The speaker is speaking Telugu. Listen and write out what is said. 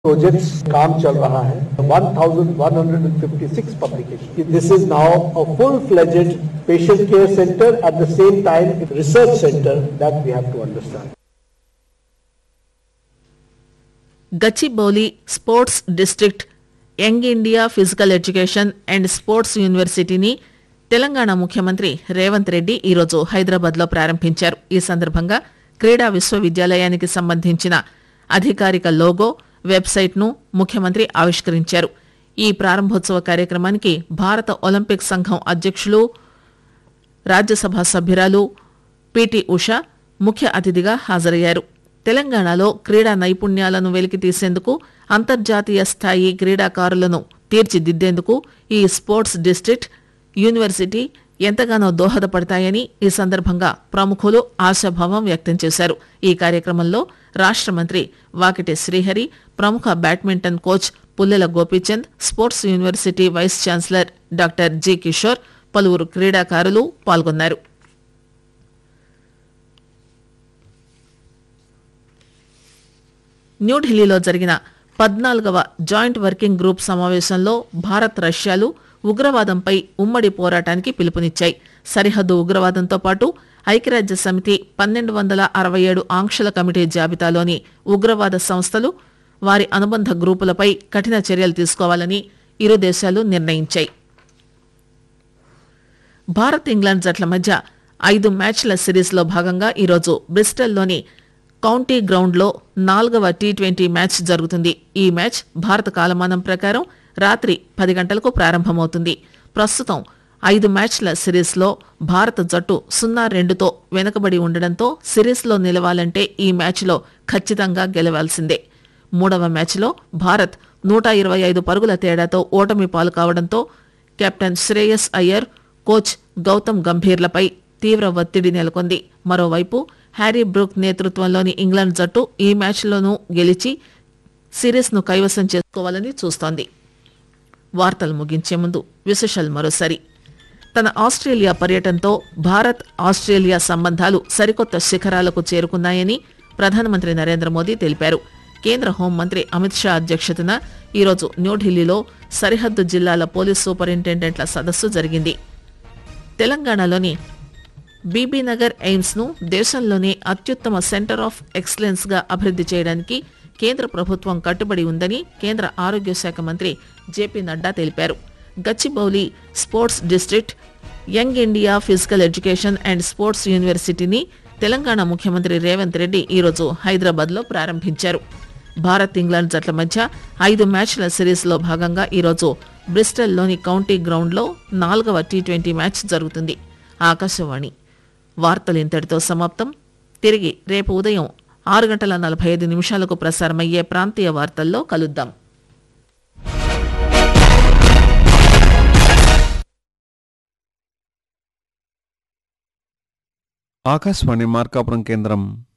प्रोजेक्ट्स काम चल रहा है 1156 publication this is now a full fledged patient care centre at the same time research centre that we have to understand Gachibowli sports district young India physical education and sports యూనివర్సిటీని తెలంగాణ ముఖ్యమంత్రి రేవంత్ రెడ్డి ఈరోజు హైదరాబాద్లో ప్రారంభించారు ఈ సందర్భంగా క్రీడా విశ్వవిద్యాలయానికి సంబంధించిన అధికారిక లోగో వెబ్సైట్ను ముఖ్యమంత్రి ఆవిష్కరించారు ఈ ప్రారంభోత్సవ కార్యక్రమానికి భారత ఒలింపిక్ సంఘం అధ్యక్షులు రాజ్యసభ సభ్యురాలు పిటి ఉష ముఖ్య అతిథిగా హాజరయ్యారు తెలంగాణలో క్రీడా నైపుణ్యాలను వెలికితీసేందుకు అంతర్జాతీయ స్థాయి క్రీడాకారులను తీర్చిదిద్దేందుకు ఈ స్పోర్ట్స్ డిస్ట్రిక్ట్ యూనివర్సిటీ ఎంతగానో దోహదపడతాయని ఈ సందర్భంగా ప్రముఖులు ఆశాభావం వ్యక్తం చేశారు ఈ కార్యక్రమంలో రాష్ట మంత్రి వాకిటి శ్రీహరి ప్రముఖ badminton coach Pullela Gopichand sports university vice chancellor doctor G Kishore పలువురు క్రీడాకారులు పాల్గొన్నారు న్యూఢిల్లీలో జరిగిన పద్నాలుగవ జాయింట్ వర్కింగ్ గ్రూప్ సమావేశంలో భారత్ రష్యాలు ఉగ్రవాదంపై ఉమ్మడి పోరాటానికి పిలుపునిచ్చాయి సరిహద్దు ఉగ్రవాదంతో పాటు ఐక్యరాజ్య సమితి పన్నెండు వందల అరవై ఏడు ఆంక్షల కమిటీ జాబితాలోని ఉగ్రవాద సంస్థలు వారి అనుబంధ గ్రూపులపై కఠిన చర్యలు తీసుకోవాలని ఇరు దేశాలు నిర్ణయించాయి భారత్ ఇంగ్లాండ్ జట్ల మధ్య ఐదు మ్యాచ్ల సిరీస్లో భాగంగా ఈరోజు బ్రిస్టల్లోని కౌంటీ గ్రౌండ్లో నాలుగవ టీ ట్వంటీ మ్యాచ్ జరుగుతుంది ఈ మ్యాచ్ భారత కాలమానం ప్రకారం రాత్రి పది గంటలకు ప్రారంభమవుతుంది ప్రస్తుతం ఐదు మ్యాచ్ల సిరీస్లో భారత జట్టు సున్నా రెండుతో వెనుకబడి ఉండడంతో సిరీస్లో నిలవాలంటే ఈ మ్యాచ్లో ఖచ్చితంగా గెలవాల్సిందే మూడవ మ్యాచ్లో భారత్ నూట ఇరవై ఐదు పరుగుల తేడాతో ఓటమి పాలు కావడంతో కెప్టెన్ శ్రేయస్ అయ్యర్ కోచ్ గౌతమ్ గంభీర్లపై తీవ్ర ఒత్తిడి నెలకొంది మరోవైపు హ్యారీ బ్రూక్ నేతృత్వంలోని ఇంగ్లాండ్ జట్టు ఈ మ్యాచ్లోనూ గెలిచి సిరీస్ను కైవసం చేసుకోవాలని చూస్తోంది వార్తలు ముగించే ముందు విశేషాలు మరోసారి తన ఆస్ట్రేలియా పర్యటనతో భారత్ ఆస్ట్రేలియా సంబంధాలు సరికొత్త శిఖరాలకు చేరుకున్నాయని ప్రధానమంత్రి నరేంద్ర మోదీ తెలిపారు కేంద్ర హోంమంత్రి అమిత్ షా అధ్యక్షతన ఈరోజు న్యూఢిల్లీలో సరిహద్దు జిల్లాల పోలీస్ సూపరింటెండెంట్ల సదస్సు జరిగింది తెలంగాణలోని బీబీనగర్ ఎయిమ్స్ ను దేశంలోనే అత్యుత్తమ సెంటర్ ఆఫ్ ఎక్సలెన్స్ గా అభివృద్ది చేయడానికి కేంద్ర ప్రభుత్వం కట్టుబడి ఉందని కేంద్ర ఆరోగ్య శాఖ మంత్రి జేపీ నడ్డా తెలిపారు Gachibowli sports district young India physical education and sports యూనివర్సిటీని తెలంగాణ ముఖ్యమంత్రి రేవంత్ రెడ్డి ఈరోజు హైదరాబాద్లో ప్రారంభించారు భారత్ ఇంగ్లాండ్ జట్ల మధ్య ఐదు మ్యాచ్ల సిరీస్లో భాగంగా ఈరోజు బ్రిస్టల్లోని కౌంటీ గ్రౌండ్లో నాలుగవ టీ ట్వంటీ మ్యాచ్ జరుగుతుంది ఆకాశవాణి వార్తలు ఇంతటితో సమాప్తం తిరిగి రేపు ఉదయం ఆరు గంటల నలభై ఐదు నిమిషాలకు ప్రసారమయ్యే ప్రాంతీయ వార్తల్లో కలుద్దాం ఆకాశవాణి మార్కాపురం కేంద్రం